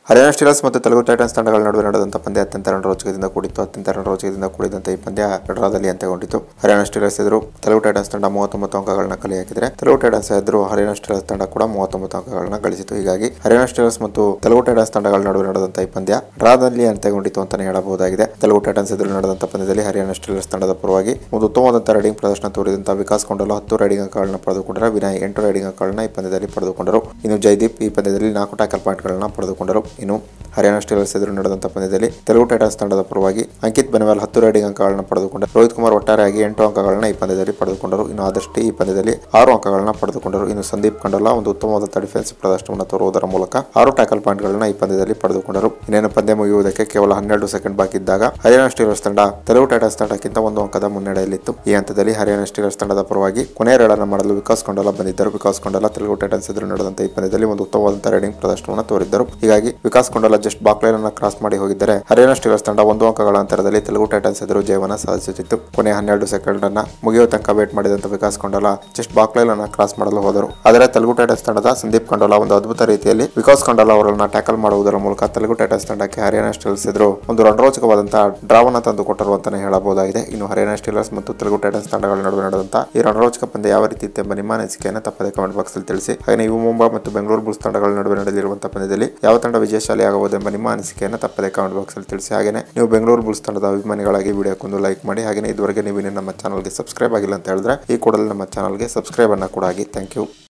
Haryana Steelers ಮತ್ತು Telugu Titans ತಂಡಗಳ ನಡುವೆ ನಡೆದಂತ ಪಂದ್ಯ ಅತ್ಯಂತ ರಣರೋಚಕದಿಂದ ಕೂಡಿತ್ತು ಅತ್ಯಂತ ರಣರೋಚಕದಿಂದ ಕೂಡಿದಂತ ಈ ಪಂದ್ಯ ಡ್ರಾದಲ್ಲಿ ಅಂತ್ಯಗೊಂಡಿತು ಹರಿಯಾಣ ಸ್ಟೀಲರ್ಸ್ ಎದುರು ತೆಲುಗು ಟೈಟನ್ಸ್ ತಂಡ ಮೂವತ್ತೊಂಬತ್ತು ಅಂಕಗಳನ್ನ ಕಲೆ ಹಾಕಿದರೆ ತೆಲುಗು ಟೈಟನ್ಸ್ ಎದುರು ಹರಿಯಾಣ ಸ್ಟೀಲರ್ಸ್ ತಂಡ ಕೂಡ ಮೂವತ್ತೊಂಬತ್ತು ಅಂಕಗಳನ್ನ ಗಳಿಸಿತು ಹೀಗಾಗಿ ಹರಿಯಾಣ ಸ್ಟೀಲರ್ಸ್ ಮತ್ತು ತೆಲುಗು ಟೈಟನ್ಸ್ ತಂಡಗಳ ನಡುವೆ ನಡೆದಂತ ಈ ಪಂದ್ಯ ಡ್ರಾದಲ್ಲಿ ಅಂತ್ಯಗೊಂಡಿತು ಅಂತಾನೆ ಹೇಳಬಹುದಾಗಿದೆ ತೆಲುಗು ಟೈಟನ್ಸ್ ಎದುರು ನಡೆದಂತ ಪಂದ್ಯದಲ್ಲಿ ಹರಿಯಾಣ ಸ್ಟೀಲರ್ಸ್ ತಂಡದ ಪರವಾಗಿ ಒಂದು ಉತ್ತಮವಾದಂತಹ ರೈಡಿಂಗ್ ಪ್ರದರ್ಶನ ತೋರಿದಂತಹ ವಿಕಾಸ್ ಕೊಂಡಲು ಹತ್ತು ರೈಡಿಂಗ್ ಅಂಕಗಳನ್ನ ಪಡೆದುಕೊಂಡರೆ ವಿನಯ್ ಎಂಟು ರೈಡಿಂಗ್ ಅಂಕಗಳನ್ನ ಈ ಪಂದ್ಯದಲ್ಲಿ ಪಡೆದುಕೊಂಡರು ಇನ್ನು ಜೈದೀಪ್ ಈ ಪಂದ್ಯದಲ್ಲಿ ನಾಲ್ಕು ಟ್ಯಾಕಲ್ ಪಾಯಿಂಟ್ಗಳನ್ನ ಪಡೆದುಕೊಂಡರು ಇನ್ನು ಹರಿಯಾಣ ಸ್ಟೀಲರ್ಸ್ ಎದುರು ನಡೆದಂತ ಪಂದ್ಯದಲ್ಲಿ ತೆಲುಗು ಟೈಟನ್ಸ್ ತಂಡದ ಪರವಾಗಿ ಅಂಕಿತ್ ಬೆನವಾಲ್ ಹತ್ತು ರೈಡಿಂಗ್ ಅಂಕಗಳನ್ನ ಪಡೆದುಕೊಂಡರು ರೋಹಿತ್ ಕುಮಾರ್ ಒಟ್ಟಾರೆಯಾಗಿ ಎಂಟು ಅಂಕಗಳನ್ನ ಈ ಪಂದ್ಯದಲ್ಲಿ ಪಡೆದುಕೊಂಡರು ಇನ್ನು ಆದಷ್ಟು ಈ ಪಂದ್ಯದಲ್ಲಿ ಆರು ಅಂಕಗಳನ್ನ ಪಡೆದುಕೊಂಡರು ಇನ್ನು ಸಂದೀಪ್ ಕಂಡೋಲಾ ಒಂದು ಉತ್ತಮವಾದ ಡಿಫೆನ್ಸ್ ಪ್ರದರ್ಶನವನ್ನು ತೋರುವುದರ ಮೂಲಕ ಆರು ಟ್ಯಾಕಲ್ ಪಾಯಿಂಟ್ಗಳನ್ನ ಈ ಪಂದ್ಯದಲ್ಲಿ ಪಡೆದುಕೊಂಡರು ಇನ್ನೇನು ಪಂದ್ಯ ಮುಗಿಯುವುದಕ್ಕೆ ಕೇವಲ ಹನ್ನೆರಡು ಸೆಕೆಂಡ್ ಬಾಕಿ ಇದ್ದಾಗ ಹರಿಯಾಣ ಸ್ಟೀಲರ್ಸ್ ತಂಡ ತೆಲುಗು ಟೈಟನ್ಸ್ ತಂಡಕ್ಕಿಂತ ಒಂದು ಅಂಕದ ಮುನ್ನಡೆಯಲ್ಲಿತ್ತು ಈ ಹಂತದಲ್ಲಿ ಹರಿಯಾಣ ಸ್ಟೀಲರ್ಸ್ ತಂಡದ ಪರವಾಗಿ ಕೊನೆಯ ರನ್ ಮಾಡಲು ವಿಕಾಸ್ ಕೊಂಡಲ ಬಂದಿದ್ದರು ವಿಕಾಸ್ ಕೊಂಡಲ ತೆಲುಗು ಟೈಟನ್ಸ್ ಎದುರು ನಡೆದಂತ ಈ ಪಂದ್ಯದಲ್ಲಿ ಒಂದು ಉತ್ತಮವಾದಂತಹ ರೈಡಿಂಗ್ ಪ್ರದರ್ಶನವನ್ನು ತೋರಿದ್ದರು ಹೀಗಾಗಿ ವಿಕಾಸ್ ಕೊಂಡಲ ಜಸ್ಟ್ ಬಾಕ್ಲೈನ್ ಅನ್ನು ಕ್ರಾಸ್ ಮಾಡಿ ಹೋಗಿದ್ದರೆ ಹರಿಯಾಣ ಸ್ಟೀಲರ್ಸ್ ತಂಡ ಒಂದು ಅಂಕಗಳ ಅಂತರದಲ್ಲಿ ತೆಲುಗು ಟೈಟನ್ಸ್ ಎದುರು ಜಯವನ್ನು ಸಾಧಿಸುತ್ತಿತ್ತು ಕೊನೆಯ ಹನ್ನೆರಡು ಸೆಕೆಂಡ್ ಅನ್ನ ಮುಗಿಯುವ ತನಕ ವೇಟ್ ಮಾಡಿದಂತ ವಿಕಾಸ್ ಕೊಂಡಲ ಜಸ್ಟ್ ಬಾಕ್ಲೈನ್ ಅನ್ನ ಕ್ರಾಸ್ ಮಾಡಲು ಹೋದರು ಆದರೆ ತೆಲುಗು ಟೈಟನ್ಸ್ ತಂಡದ ಸಂದೀಪ್ ಕಂಡೋಲಾ ಒಂದು ಅದ್ಭುತ ರೀತಿಯಲ್ಲಿ ವಿಕಾಸ್ ಕಂಡೋಲಾ ಅವರನ್ನ ಟ್ಯಾಕಲ್ ಮಾಡುವುದರ ಮೂಲಕ ತೆಲುಗು ಟೈಟನ್ಸ್ ತಂಡಕ್ಕೆ ಹರಿಯಾಣ ಸ್ಟೀಲರ್ಸ್ ಎದುರು ಒಂದು ರಣರೋಚಕವಾದಂತಹ ಡ್ರಾವನ್ನ ತಂದು ಕೊಟ್ಟರು ಅಂತಾನೆ ಹೇಳಬಹುದಾಗಿದೆ ಇನ್ನು ಹರಿಯಾಣ ಸ್ಟೀಲರ್ಸ್ ಮತ್ತು ತೆಲುಗು ಟೈಟನ್ಸ್ ತಂಡಗಳ ನಡುವೆ ನಡೆದಂತ ಈ ರಣರೋಚಕ ಪಂದ್ಯ ಯಾವ ರೀತಿ ಇತ್ತು ಎಂಬ ನಿಮ್ಮ ಅನಿಸಿಕೆಯನ್ನು ತಪ್ಪದೆ ಕಮೆಂಟ್ ಬಾಕ್ಸ್ ಅಲ್ಲಿ ತಿಳಿಸಿ ಹಾಗೆ ಇವು ಮುಂಬೈ ಮತ್ತು ಬೆಂಗಳೂರು ಬುಲ್ಸ್ ತಂಡಗಳ ನಡುವೆ ನಡೆಯಲಿರುವಂತಹ ಪಂದ್ಯದಲ್ಲಿ ಯಾವ ತಂಡ ವಿಜಯಶಾಲಿ ಆಗಬಹುದು ಎಂಬ ನಿಮ್ಮ ಅನಿಸಿಕೆಯನ್ನು ತಪ್ಪದೆ ಕಮೆಂಟ್ ಬಾಕ್ಸ್ ಅಲ್ಲಿ ತಿಳಿಸಿ ಹಾಗೆ ನೀವು ಬೆಂಗಳೂರು ಬುಲ್ಸ್ ತಂಡದ ಅಭಿಮಾನಿಗಳಾಗಿ ವಿಡಿಯೋಕ್ಕೊಂದು ಲೈಕ್ ಮಾಡಿ ಹಾಗೆ ಇದುವರೆಗೆ ನೀವು ಇನ್ನೂ ನಮ್ಮ ಚಾನಲ್ಗೆ ಸಬ್ಸ್ಕ್ರೈಬ್ ಆಗಿಲ್ಲ ಅಂತ ಹೇಳಿದ್ರೆ ಈ ಕೂಡಲೇ ನಮ್ಮ ಚಾನಲ್ಗೆ ಸಬ್ಸ್ಕ್ರೈಬ್ ಅನ್ನ ಕೂಡ ಆಗಿ ಥ್ಯಾಂಕ್ ಯು